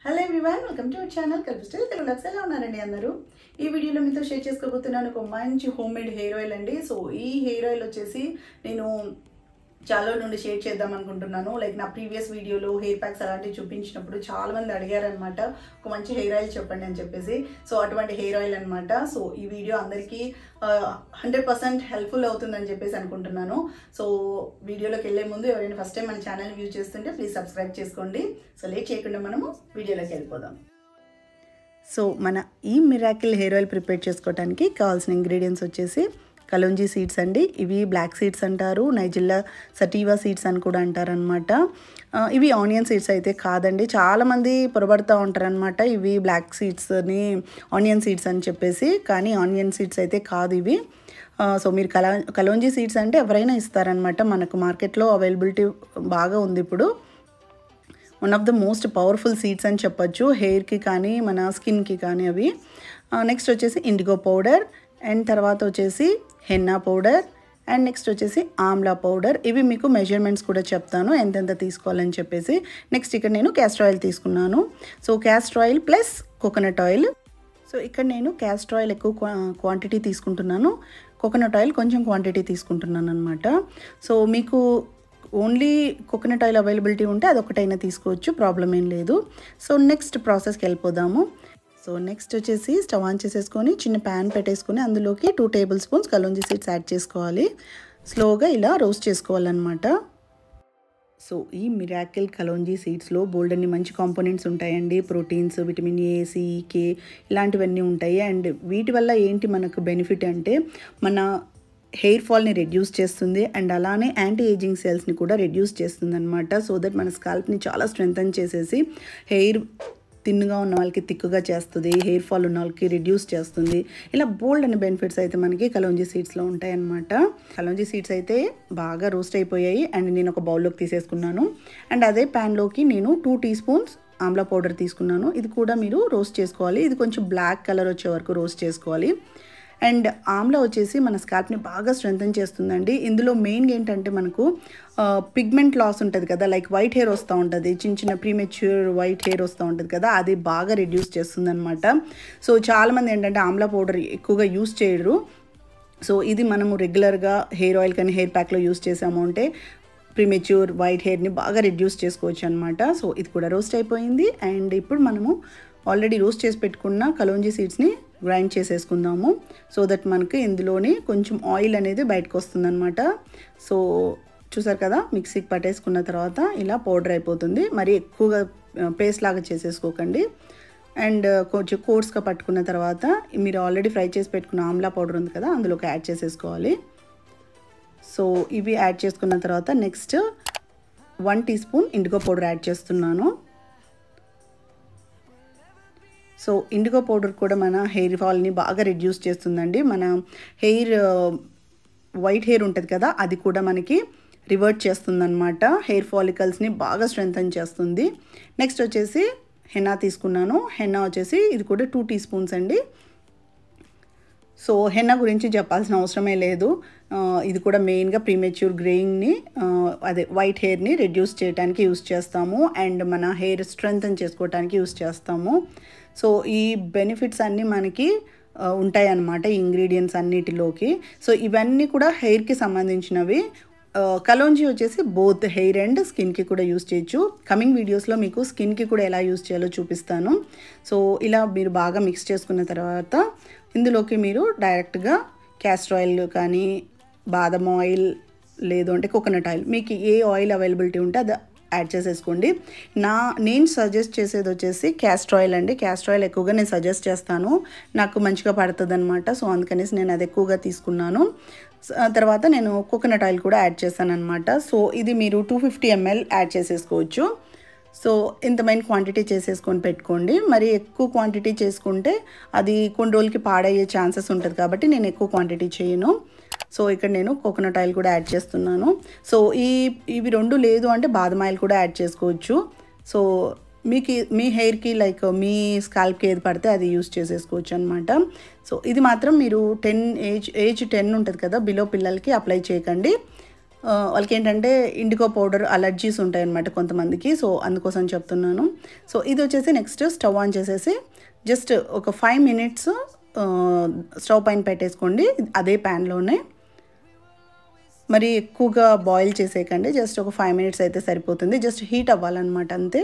hello everyone welcome to our channel కల్పిస్టైల్ తెలుగు లక్స్ ఎలా ఉన్నారండి అందరూ ఈ వీడియోలో మీతో షేర్ చేసుకోబోతున్నాను ఒక మంచి హోమ్ మేడ్ హెయిర్ ఆయిల్ అండి సో ఈ హెయిర్ ఆయిల్ వచ్చేసి నేను చాలా రోజుల నుండి షేర్ చేద్దాం అనుకుంటున్నాను లైక్ నా ప్రీవియస్ వీడియోలో హెయిర్ ప్యాక్స్ అలాంటివి చూపించినప్పుడు చాలా మంది అడిగారనమాట ఒక మంచి హెయిర్ ఆయిల్ చెప్పండి అని చెప్పేసి సో అటువంటి హెయిర్ ఆయిల్ అనమాట సో ఈ వీడియో అందరికీ హండ్రెడ్ పర్సెంట్ హెల్ప్ఫుల్ అవుతుందని చెప్పేసి అనుకుంటున్నాను సో వీడియోలోకి వెళ్ళే ముందు ఎవరైనా ఫస్ట్ టైం మన ఛానల్ వ్యూ చేస్తుంటే ప్లీజ్ సబ్స్క్రైబ్ చేసుకోండి సో లేట్ చేయకుండా మనము వీడియోలోకి వెళ్ళిపోదాం సో మన ఈ మిరాకిల్ హెయిర్ ఆయిల్ ప్రిపేర్ చేసుకోవడానికి కావాల్సిన ఇంగ్రీడియంట్స్ వచ్చేసి కలోంజీ సీడ్స్ అండి ఇవి బ్లాక్ సీడ్స్ అంటారు నైజిల్లా సటీవా సీడ్స్ అని కూడా అంటారనమాట ఇవి ఆనియన్ సీడ్స్ అయితే కాదండి చాలామంది పొరబడుతూ ఉంటారనమాట ఇవి బ్లాక్ సీడ్స్ని ఆనియన్ సీడ్స్ అని చెప్పేసి కానీ ఆనియన్ సీడ్స్ అయితే కాదు ఇవి సో మీరు కలా కలోంజీ సీడ్స్ అంటే ఎవరైనా ఇస్తారనమాట మనకు మార్కెట్లో అవైలబిలిటీ బాగా ఉంది ఇప్పుడు one of the most powerful seeds అని చెప్పొచ్చు హెయిర్కి కానీ మన స్కిన్కి కానీ అవి నెక్స్ట్ వచ్చేసి ఇండిగో పౌడర్ అండ్ తర్వాత వచ్చేసి హెన్నా పౌడర్ అండ్ నెక్స్ట్ వచ్చేసి ఆమ్లా పౌడర్ ఇవి మీకు మెజర్మెంట్స్ కూడా చెప్తాను ఎంతెంత తీసుకోవాలని చెప్పేసి నెక్స్ట్ ఇక్కడ నేను క్యాస్టర్ ఆయిల్ తీసుకున్నాను so castor oil plus coconut oil so ఇక్కడ నేను క్యాస్టర్ ఆయిల్ ఎక్కువ క్వాంటిటీ తీసుకుంటున్నాను కోకోనట్ ఆయిల్ కొంచెం క్వాంటిటీ తీసుకుంటున్నాను అనమాట సో మీకు ఓన్లీ కోకోనట్ ఆయిల్ అవైలబిలిటీ ఉంటే అదొకటైనా తీసుకోవచ్చు ప్రాబ్లం ఏం లేదు సో నెక్స్ట్ ప్రాసెస్కి వెళ్ళిపోదాము సో నెక్స్ట్ వచ్చేసి స్టవ్ ఆన్ చేసేసుకొని చిన్న ప్యాన్ పెట్టేసుకొని అందులోకి two tablespoons kalonji seeds add చేసుకోవాలి స్లోగా ఇలా రోస్ట్ చేసుకోవాలన్నమాట సో ఈ మిరాకిల్ కలోంజీ సీడ్స్లో బోల్డ్ అన్ని మంచి కాంపోనెంట్స్ ఉంటాయండి proteins vitamin A C K ఇలాంటివన్నీ ఉంటాయి అండ్ వీటి వల్ల ఏంటి మనకు బెనిఫిట్ అంటే మన హెయిర్ ఫాల్ని రెడ్యూస్ చేస్తుంది అండ్ అలానే యాంటీ ఏజింగ్ సెల్స్ని కూడా రెడ్యూస్ చేస్తుంది అనమాట సో దట్ మన స్కాల్ప్ని చాలా స్ట్రెంగ్తన్ చేసేసి హెయిర్ తిన్నుగా ఉన్న వాళ్ళకి తిక్కుగా చేస్తుంది హెయిర్ ఫాల్ ఉన్న వాళ్ళకి రిడ్యూస్ చేస్తుంది ఇలా బోల్డ్ అనే బెనిఫిట్స్ అయితే మనకి కలోంజీ సీడ్స్లో ఉంటాయన్నమాట కలోంజీ సీడ్స్ అయితే బాగా రోస్ట్ అయిపోయాయి అండ్ నేను ఒక బౌల్లోకి తీసేసుకున్నాను అండ్ అదే ప్యాన్లోకి నేను two teaspoons amla powder తీసుకున్నాను ఇది కూడా మీరు రోస్ట్ చేసుకోవాలి ఇది కొంచెం బ్లాక్ కలర్ వచ్చే వరకు రోస్ట్ చేసుకోవాలి అండ్ ఆమ్లా వచ్చేసి మన స్కాల్ప్ని బాగా స్ట్రెంగ్తన్ చేస్తుందండి ఇందులో మెయిన్గా ఏంటంటే మనకు పిగ్మెంట్ లాస్ ఉంటుంది కదా లైక్ వైట్ హెయిర్ వస్తూ ఉంటుంది చిన్న చిన్న ప్రీమెచ్యూర్ వైట్ హెయిర్ వస్తూ ఉంటుంది కదా అది బాగా రిడ్యూస్ చేస్తుంది అనమాట సో చాలామంది ఏంటంటే ఆమ్లా పౌడర్ ఎక్కువగా యూస్ చేయరు సో ఇది మనము రెగ్యులర్గా హెయిర్ ఆయిల్ కానీ హెయిర్ ప్యాక్లో యూస్ చేసాము అంటే ప్రీమెచ్యూర్ వైట్ హెయిర్ని బాగా రిడ్యూస్ చేసుకోవచ్చు అనమాట సో ఇది కూడా రోస్ట్ అయిపోయింది అండ్ ఇప్పుడు మనము ఆల్రెడీ రోస్ట్ చేసి పెట్టుకున్న కలోంజీ సీడ్స్ని గ్రైండ్ చేసేసుకుందాము సో దట్ మనకి ఇందులోని కొంచెం ఆయిల్ అనేది బయటకు వస్తుందన్నమాట సో చూసారు కదా మిక్సీకి పట్టేసుకున్న తర్వాత ఇలా పౌడర్ అయిపోతుంది మరి ఎక్కువగా పేస్ట్ లాగా చేసేసుకోకండి అండ్ కొంచెం కోర్స్గా పట్టుకున్న తర్వాత మీరు ఆల్రెడీ ఫ్రై చేసి పెట్టుకున్న ఆమ్లా పౌడర్ ఉంది కదా అందులోకి యాడ్ చేసేసుకోవాలి సో ఇవి యాడ్ చేసుకున్న తర్వాత next one teaspoon indigo powder add చేస్తున్నాను సో ఇండిగో పౌడర్ కూడా మన హెయిర్ ఫాల్ని బాగా రిడ్యూస్ చేస్తుందండి మన హెయిర్ వైట్ హెయిర్ ఉంటుంది కదా అది కూడా మనకి రివర్ట్ చేస్తుందన్నమాట హెయిర్ ఫాలికల్స్ని బాగా స్ట్రెంగ్తన్ చేస్తుంది నెక్స్ట్ వచ్చేసి హెన్నా తీసుకున్నాను హెన్నా వచ్చేసి ఇది కూడా టూ టీ స్పూన్స్ అండి సో హెన్నా గురించి చెప్పాల్సిన అవసరమే లేదు ఇది కూడా మెయిన్గా ప్రీమెచ్యూర్ గ్రేయింగ్ని అదే వైట్ హెయిర్ని రెడ్యూస్ చేయడానికి యూస్ చేస్తాము అండ్ మన హెయిర్ స్ట్రెంగ్తన్ చేసుకోవడానికి యూస్ చేస్తాము సో ఈ బెనిఫిట్స్ అన్నీ మనకి ఉంటాయి అన్నమాట ఈ ఇంగ్రీడియంట్స్ అన్నిటిలోకి సో ఇవన్నీ కూడా హెయిర్కి సంబంధించినవి కలోంజీ వచ్చేసి బోత్ హెయిర్ అండ్ స్కిన్కి కూడా యూస్ చేయొచ్చు కమింగ్ వీడియోస్లో మీకు స్కిన్కి కూడా ఎలా యూస్ చేయాలో చూపిస్తాను సో ఇలా మీరు బాగా మిక్స్ చేసుకున్న తర్వాత ఇందులోకి మీరు డైరెక్ట్గా క్యాస్టర్ ఆయిల్ కానీ బాదం ఆయిల్ లేదు అంటే కోకోనట్ ఆయిల్ మీకు ఏ ఆయిల్ అవైలబిలిటీ ఉంటే అది యాడ్ చేసేసుకోండి నా నేను సజెస్ట్ చేసేది వచ్చేసి క్యాస్టర్ ఆయిల్ అండి క్యాస్టర్ ఆయిల్ ఎక్కువగా నేను సజెస్ట్ చేస్తాను నాకు మంచిగా పడుతుంది అనమాట సో అందుకనేసి నేను అది ఎక్కువగా తీసుకున్నాను తర్వాత నేను కోకోనట్ ఆయిల్ కూడా యాడ్ చేశాను అనమాట సో ఇది మీరు టూ ఫిఫ్టీ ఎంఎల్ యాడ్ చేసేసుకోవచ్చు సో ఇంతమైన క్వాంటిటీ చేసేసుకొని పెట్టుకోండి మరి ఎక్కువ క్వాంటిటీ చేసుకుంటే అది కొన్ని రోజులకి పాడయ్యే ఛాన్సెస్ ఉంటుంది కాబట్టి నేను ఎక్కువ క్వాంటిటీ చేయను సో ఇక్కడ నేను కోకోనట్ ఆయిల్ కూడా యాడ్ చేస్తున్నాను సో ఈ ఇవి రెండు లేదు అంటే బాదం ఆయిల్ కూడా యాడ్ చేసుకోవచ్చు సో మీకు మీ హెయిర్కి లైక్ మీ స్కాల్ప్కి ఏది పడితే అది యూస్ చేసేసుకోవచ్చు అనమాట సో ఇది మాత్రం మీరు టెన్ ఏజ్ ఏజ్ టెన్ ఉంటుంది కదా బిలో పిల్లలకి అప్లై చేయకండి ఆ, వాళ్ళకి ఏంటంటే ఇండిగో పౌడర్ అలర్జీస్ ఉంటాయి అన్నమాట కొంతమందికి సో అందుకోసం చెప్తున్నాను సో ఇది వచ్చేసి నెక్స్ట్ స్టవ్ ఆన్ చేసేసి జస్ట్ ఒక ఫైవ్ మినిట్స్ స్టవ్ పైన పెట్టేసుకోండి అదే ప్యాన్లోనే మరి ఎక్కువగా బాయిల్ చేసేయకండి జస్ట్ ఒక ఫైవ్ మినిట్స్ అయితే సరిపోతుంది జస్ట్ హీట్ అవ్వాలన్నమాట అంతే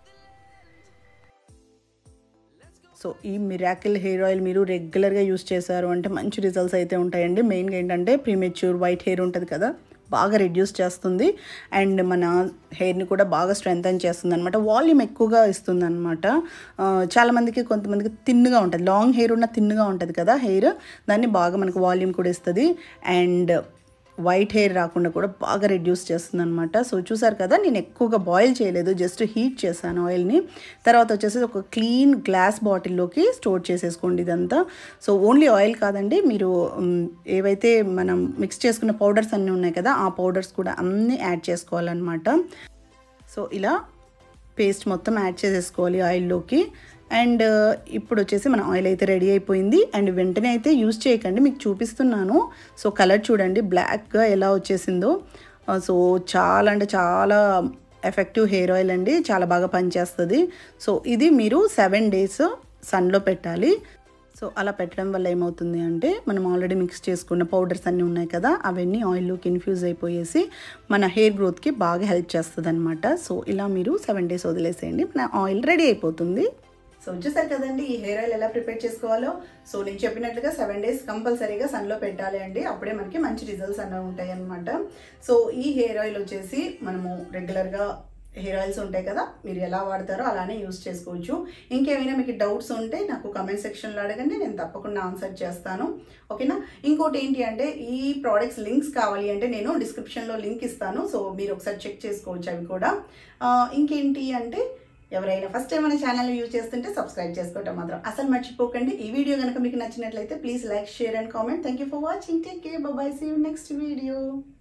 సో ఈ మిరాకిల్ హెయిర్ ఆయిల్ మీరు రెగ్యులర్గా యూస్ చేశారు అంటే మంచి రిజల్ట్స్ అయితే ఉంటాయండి మెయిన్గా ఏంటంటే ప్రీమెచ్యూర్ వైట్ హెయిర్ ఉంటుంది కదా బాగా రెడ్యూస్ చేస్తుంది అండ్ మన హెయిర్ని కూడా బాగా స్ట్రెంగ్తన్ చేస్తుంది అనమాట వాల్యూమ్ ఎక్కువగా ఇస్తుంది అనమాట చాలామందికి కొంతమందికి తిన్నుగా ఉంటుంది లాంగ్ హెయిర్ ఉన్న తిన్నుగా ఉంటుంది కదా హెయిర్ దాన్ని బాగా మనకు వాల్యూమ్ కూడా ఇస్తుంది అండ్ వైట్ హెయిర్ రాకుండా కూడా బాగా రెడ్యూస్ చేస్తుంది అనమాట సో చూసారు కదా నేను ఎక్కువగా బాయిల్ చేయలేదు జస్ట్ హీట్ చేశాను ఆయిల్ని తర్వాత వచ్చేసి ఒక క్లీన్ గ్లాస్ బాటిల్లోకి స్టోర్ చేసేసుకోండి ఇదంతా సో ఓన్లీ ఆయిల్ కాదండి మీరు మ్, ఏవైతే మనం మిక్స్ చేసుకున్న పౌడర్స్ అన్నీ ఉన్నాయి కదా ఆ పౌడర్స్ కూడా అన్నీ యాడ్ చేసుకోవాలన్నమాట సో ఇలా పేస్ట్ మొత్తం యాడ్ చేసేసుకోవాలి ఆయిల్లోకి అండ్ ఇప్పుడు వచ్చేసి మన ఆయిల్ అయితే రెడీ అయిపోయింది అండ్ వెంటనే అయితే యూస్ చేయకండి మీకు చూపిస్తున్నాను సో కలర్ చూడండి బ్లాక్గా ఎలా వచ్చేసిందో ఆ, సో చాలా అంటే చాలా ఎఫెక్టివ్ హెయిర్ ఆయిల్ అండి చాలా బాగా పనిచేస్తుంది సో ఇది మీరు సెవెన్ డేస్ సన్లో పెట్టాలి సో అలా పెట్టడం వల్ల ఏమవుతుంది అంటే మనం ఆల్రెడీ మిక్స్ చేసుకున్న పౌడర్స్ అన్నీ ఉన్నాయి కదా అవన్నీ ఆయిల్లోకి ఇన్ఫ్యూజ్ అయిపోయేసి మన హెయిర్ గ్రోత్కి బాగా హెల్ప్ చేస్తుంది అనమాట సో ఇలా మీరు సెవెన్ డేస్ వదిలేసేయండి మన ఆయిల్ రెడీ అయిపోతుంది సో చూసారు కదండి ఈ హెయిర్ ఆయిల్ ఎలా ప్రిపేర్ చేసుకోవాలో సో నేను చెప్పినట్లుగా సెవెన్ డేస్ కంపల్సరీగా సన్లో పెట్టాలి అండి అప్పుడే మనకి మంచి రిజల్ట్స్ అనేవి ఉంటాయి అనమాట సో ఈ హెయిర్ ఆయిల్ వచ్చేసి మనము రెగ్యులర్గా హెయిర్ ఆయిల్స్ ఉంటాయి కదా మీరు ఎలా వాడతారో అలానే యూస్ చేసుకోవచ్చు ఇంకేమైనా మీకు డౌట్స్ ఉంటే నాకు కమెంట్ సెక్షన్లో అడగండి నేను తప్పకుండా ఆన్సర్ చేస్తాను ఓకేనా ఇంకోటి ఏంటి అంటే ఈ ప్రోడక్ట్స్ లింక్స్ కావాలి అంటే నేను డిస్క్రిప్షన్లో లింక్ ఇస్తాను సో మీరు ఒకసారి చెక్ చేసుకోవచ్చు అవి కూడా ఆ, ఇంకేంటి అంటే ఎవరైనా ఫస్ట్ టైం మన ఛానల్ యూజ్ చేస్తుంటే సబ్స్క్రైబ్ చేసుకోవటం మాత్రం అసలు మర్చిపోకండి ఈ వీడియో కనుక మీకు నచ్చినట్లయితే please like share and comment thank you for watching take care bye see you next video